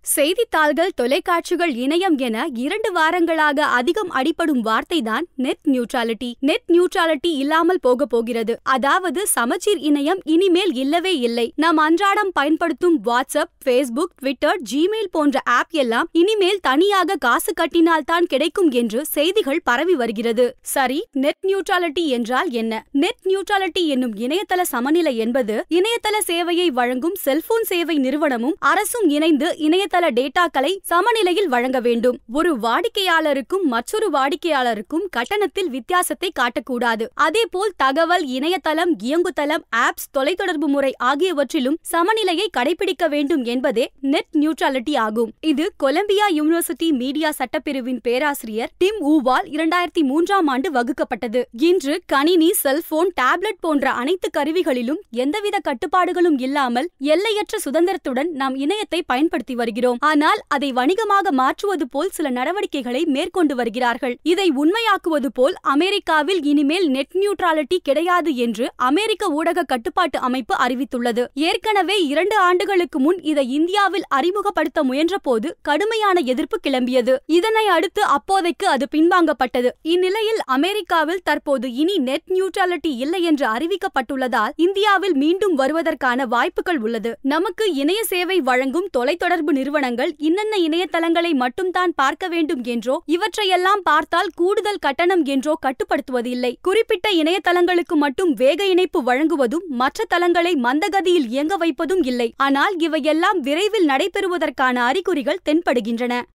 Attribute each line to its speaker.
Speaker 1: செய்தித்தாள்கள் தொலைக்காட்சிகள் இணையம் என இரண்டு வாரங்களாக அதிகம் அடிபடும் வார்த்தைதான் நெட் நியூட்ராலிட்டி நெட் நியூட்ராலிட்டி இல்லாமல் போக போகிறது அதாவது சமச்சீர் இணையம் இனிமேல் இல்லவே இல்லை நாம் அன்றாடம் பயன்படுத்தும் வாட்ஸ்அப் ஃபேஸ்புக் ட்விட்டர் ஜிமெயில் போன்ற ஆப் எல்லாம் இனிமேல் தனியாக காசு கட்டினால் தான் கிடைக்கும் என்று செய்திகள் பரவி வருகிறது சரி நெட் நியூட்ராலிட்டி என்றால் என்ன நெட் நியூட்ராலிட்டி என்னும் இணையதள சமநிலை என்பது இணையதள சேவையை வழங்கும் செல்போன் சேவை நிறுவனமும் அரசும் இணைந்து இணையதள டேட்டாக்களை சமநிலையில் வழங்க வேண்டும் ஒரு வாடிக்கையாளருக்கும் மற்றொரு வாடிக்கையாளருக்கும் கட்டணத்தில் வித்தியாசத்தை காட்டக்கூடாது அதேபோல் தகவல் இணையதளம் இயங்குதளம் ஆப்ஸ் தொலைத்தொடர்பு முறை ஆகியவற்றிலும் சமநிலையை கடைபிடிக்க வேண்டும் என்பதே நெட் நியூட்ராலிட்டி ஆகும் இது கொலம்பியா யூனிவர்சிட்டி மீடியா சட்டப்பிரிவின் பேராசிரியர் டிம் ஊவால் இரண்டாயிரத்தி மூன்றாம் ஆண்டு வகுக்கப்பட்டது இன்று கணினி செல்போன் டேப்லெட் போன்ற அனைத்து கருவிகளிலும் எந்தவித கட்டுப்பாடுகளும் இல்லாமல் எல்லையற்ற சுதந்திரத்துடன் நாம் இணையத்தை பயன்படுத்தி வருகிறோம் ஆனால் அதை வணிகமாக மாற்றுவது போல் சில நடவடிக்கைகளை மேற்கொண்டு வருகிறார்கள் இதை உண்மையாக்குவது போல் அமெரிக்காவில் இனிமேல் நெட் நியூட்ராலிட்டி கிடையாது என்று அமெரிக்க ஊடக கட்டுப்பாட்டு அமைப்பு அறிவித்துள்ளது ஏற்கனவே இரண்டு ஆண்டுகளுக்கு முன் இதை இந்தியாவில் அறிமுகப்படுத்த முயன்றபோது கடுமையான எதிர்ப்பு கிளம்பியது இதனை அடுத்து அப்போதைக்கு அது பின்வாங்கப்பட்டது இந்நிலையில் அமெரிக்காவில் தற்போது இனி நெட் நியூட்ராலிட்டி இல்லை என்று அறிவிக்கப்பட்டுள்ளதால் இந்தியாவில் மீண்டும் வருவதற்கான வாய்ப்புகள் உள்ளது நமக்கு இணைய சேவை வழங்கும் தொலைத்தொடர்பு நிறுவனங்கள் இன்னென்ன இணையதளங்களை மட்டும் தான் பார்க்க வேண்டும் என்றோ இவற்றையெல்லாம் பார்த்தால் கூடுதல் கட்டணம் என்றோ கட்டுப்படுத்துவது இல்லை குறிப்பிட்ட இணையதளங்களுக்கு மட்டும் வேக இணைப்பு வழங்குவதும் மற்ற தளங்களை மந்தகதியில் இயங்க வைப்பதும் இல்லை ஆனால் இவையெல்லாம் விரைவில் நடைபெறுவதற்கான அறிகுறிகள் தென்படுகின்றன